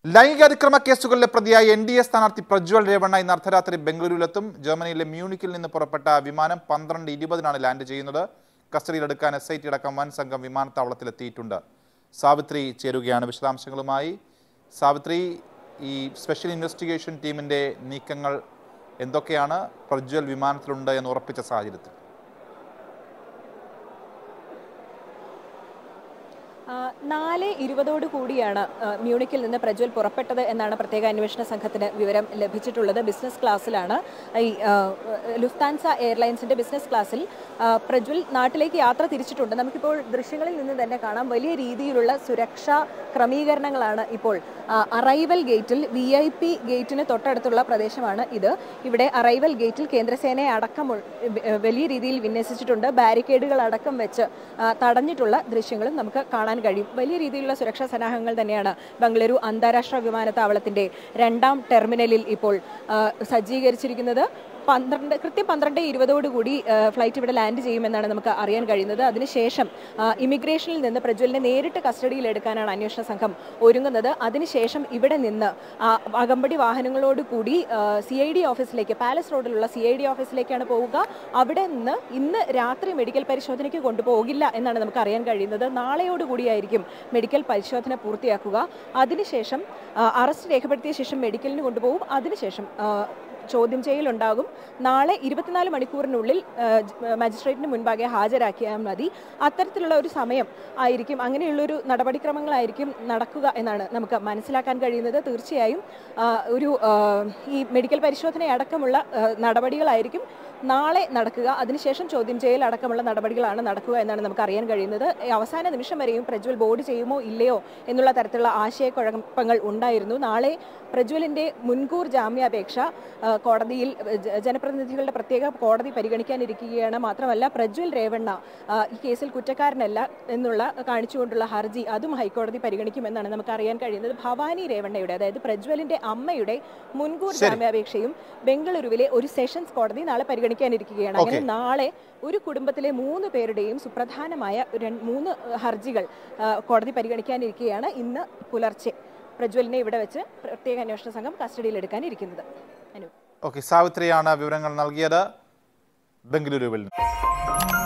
ലൈംഗികാതിക്രമ കേസുകളിലെ പ്രതിയായ N D A സ്ഥാനാർത്ഥി പ്രജ്വൽ രേവണ്ണ ഇന്ന് അർദ്ധരാത്രി ബംഗളൂരുവിലെത്തും ജർമ്മനിയിലെ മ്യൂണിക്കിൽ നിന്ന് പുറപ്പെട്ട വിമാനം പന്ത്രണ്ട് ഇരുപതിനാണ് ലാൻഡ് ചെയ്യുന്നത് കസ്റ്റഡിയിലെടുക്കാൻ എസ് ഐ ടി അടക്കം വൻ സംഘം വിമാനത്താവളത്തിലെത്തിയിട്ടുണ്ട് സാവിത്രി ചേരുകയാണ് വിശദാംശങ്ങളുമായി സാവിത്രി ഈ സ്പെഷ്യൽ ഇൻവെസ്റ്റിഗേഷൻ ടീമിന്റെ നീക്കങ്ങൾ എന്തൊക്കെയാണ് പ്രജ്വൽ വിമാനത്തിലുണ്ട് എന്ന് ഉറപ്പിച്ച സാഹചര്യത്തിൽ ആ, നാല് ഇരുപതോട് കൂടിയാണ് ആ, മ്യൂണിക്കിൽ നിന്ന് പ്രജ്വൽ പുറപ്പെട്ടത് എന്നാണ് പ്രത്യേക അന്വേഷണ സംഘത്തിന് വിവരം ലഭിച്ചിട്ടുള്ളത് ബിസിനസ് ക്ലാസ്സിലാണ് ഈ ആ, ലുഫ്താൻസ എയർലൈൻസിന്റെ ബിസിനസ് ക്ലാസ്സിൽ ആ, പ്രജ്വൽ നാട്ടിലേക്ക് യാത്ര തിരിച്ചിട്ടുണ്ട് നമുക്കിപ്പോൾ ദൃശ്യങ്ങളിൽ നിന്ന് തന്നെ കാണാം വലിയ രീതിയിലുള്ള സുരക്ഷാ ക്രമീകരണങ്ങളാണ് ഇപ്പോൾ ആ, അറൈവൽ ഗേറ്റിൽ വി ഐ പി ഗേറ്റിന് തൊട്ടടുത്തുള്ള പ്രദേശമാണ് ഇത് ഇവിടെ അറൈവൽ ഗേറ്റിൽ കേന്ദ്രസേനയെ അടക്കം ഉൾ- വലിയ രീതിയിൽ വിന്യസിച്ചിട്ടുണ്ട് ബാരിക്കേഡുകൾ അടക്കം വെച്ച് ആ, തടഞ്ഞിട്ടുള്ള ദൃശ്യങ്ങളും നമുക്ക് കാണാൻ കഴിയും വലിയ രീതിയിലുള്ള സുരക്ഷാ സന്നാഹങ്ങൾ തന്നെയാണ് ബംഗളൂരു അന്താരാഷ്ട്ര വിമാനത്താവളത്തിന്റെ രണ്ടാം ടെർമിനലിൽ ഇപ്പോൾ ആ, സജ്ജീകരിച്ചിരിക്കുന്നത് പന്ത്രണ്ട് കൃത്യം പന്ത്രണ്ട് ഇരുപതോടുകൂടി ഫ്ലൈറ്റ് ഇവിടെ ലാൻഡ് ചെയ്യുമെന്നാണ് നമുക്ക് അറിയാൻ കഴിയുന്നത് അതിനുശേഷം ആ, ഇമിഗ്രേഷനിൽ നിന്ന് പ്രജ്വലിനെ നേരിട്ട് കസ്റ്റഡിയിൽ എടുക്കാനാണ് അന്വേഷണ സംഘം ഒരുങ്ങുന്നത് അതിനുശേഷം ഇവിടെ നിന്ന് ആ, അകമ്പടി വാഹനങ്ങളോട് കൂടി സി ഐ ഡി ഓഫീസിലേക്ക് പാലസ് റോഡിലുള്ള സി ഐ ഡി ഓഫീസിലേക്കാണ് പോവുക അവിടെ നിന്ന് ഇന്ന് രാത്രി മെഡിക്കൽ പരിശോധനയ്ക്ക് കൊണ്ടുപോകില്ല എന്നാണ് നമുക്ക് അറിയാൻ കഴിയുന്നത് നാളെയോടുകൂടിയായിരിക്കും മെഡിക്കൽ പരിശോധന പൂർത്തിയാക്കുക അതിനുശേഷം ആ, അറസ്റ്റ് രേഖപ്പെടുത്തിയ ശേഷം മെഡിക്കലിന് കൊണ്ടുപോകും അതിനുശേഷം ആ, ചോദ്യം ചെയ്യലുണ്ടാകും നാളെ ഇരുപത്തിനാല് മണിക്കൂറിനുള്ളിൽ ആ, ജ- മജിസ്ട്രേറ്റിന് മുൻപാകെ ഹാജരാക്കിയാൽ മതി അത്തരത്തിലുള്ള ഒരു സമയം ആയിരിക്കും അങ്ങനെയുള്ളൊരു നടപടിക്രമങ്ങളായിരിക്കും നടക്കുക എന്നാണ് നമുക്ക് മനസ്സിലാക്കാൻ കഴിയുന്നത് തീർച്ചയായും ആ, ഒരു ആ, ഈ മെഡിക്കൽ പരിശോധന അടക്കമുള്ള ആ, നടപടികളായിരിക്കും നാളെ നടക്കുക അതിനുശേഷം ചോദ്യം ചെയ്യൽ അടക്കമുള്ള നടപടികളാണ് നടക്കുക എന്നാണ് നമുക്ക് അറിയാൻ കഴിയുന്നത് ഈ അവസാന നിമിഷം വരെയും പ്രജ്വൽ ബോർഡ് ചെയ്യുമോ ഇല്ലയോ എന്നുള്ള തരത്തിലുള്ള ആശയക്കുഴപ്പങ്ങൾ ഉണ്ടായിരുന്നു നാളെ പ്രജ്വലിന്റെ മുൻകൂർ ജാമ്യാപേക്ഷ ആ, കോടതിയിൽ ജ- ജനപ്രതിനിധികളുടെ പ്രത്യേക കോടതി പരിഗണിക്കാനിരിക്കുകയാണ് മാത്രമല്ല പ്രജ്വൽ രേവണ്ണ ആ, ഈ കേസിൽ കുറ്റക്കാരനല്ല എന്നുള്ള കാണിച്ചുകൊണ്ടുള്ള ഹർജി അതും ഹൈക്കോടതി പരിഗണിക്കുമെന്നാണ് നമുക്ക് അറിയാൻ കഴിയുന്നത് ഭവാനി രേവണ്ണയുടെ അതായത് പ്രജ്വലിന്റെ അമ്മയുടെ മുൻകൂർ ശരി. ജാമ്യാപേക്ഷയും ബംഗളൂരുവിലെ ഒരു സെഷൻസ് കോടതി നാളെ പരിഗണിക്കാനിരിക്കുകയാണ് അങ്ങനെ Okay. നാളെ ഒരു കുടുംബത്തിലെ മൂന്ന് പേരുടെയും സുപ്രധാനമായ രണ്ട് മൂന്ന് ഹർജികൾ ആ, കോടതി പരിഗണിക്കാനിരിക്കുകയാണ് ഇന്ന് പുലർച്ചെ പ്രജ്വലിനെ ഇവിടെ വെച്ച് പ്രത്യേക അന്വേഷണ സംഘം കസ്റ്റഡിയിലെടുക്കാനിരിക്കുന്നത് അനു ഓക്കെ സാവിത്രിയാണ് വിവരങ്ങൾ നൽകിയത് ബംഗളൂരുവിൽ നിന്ന്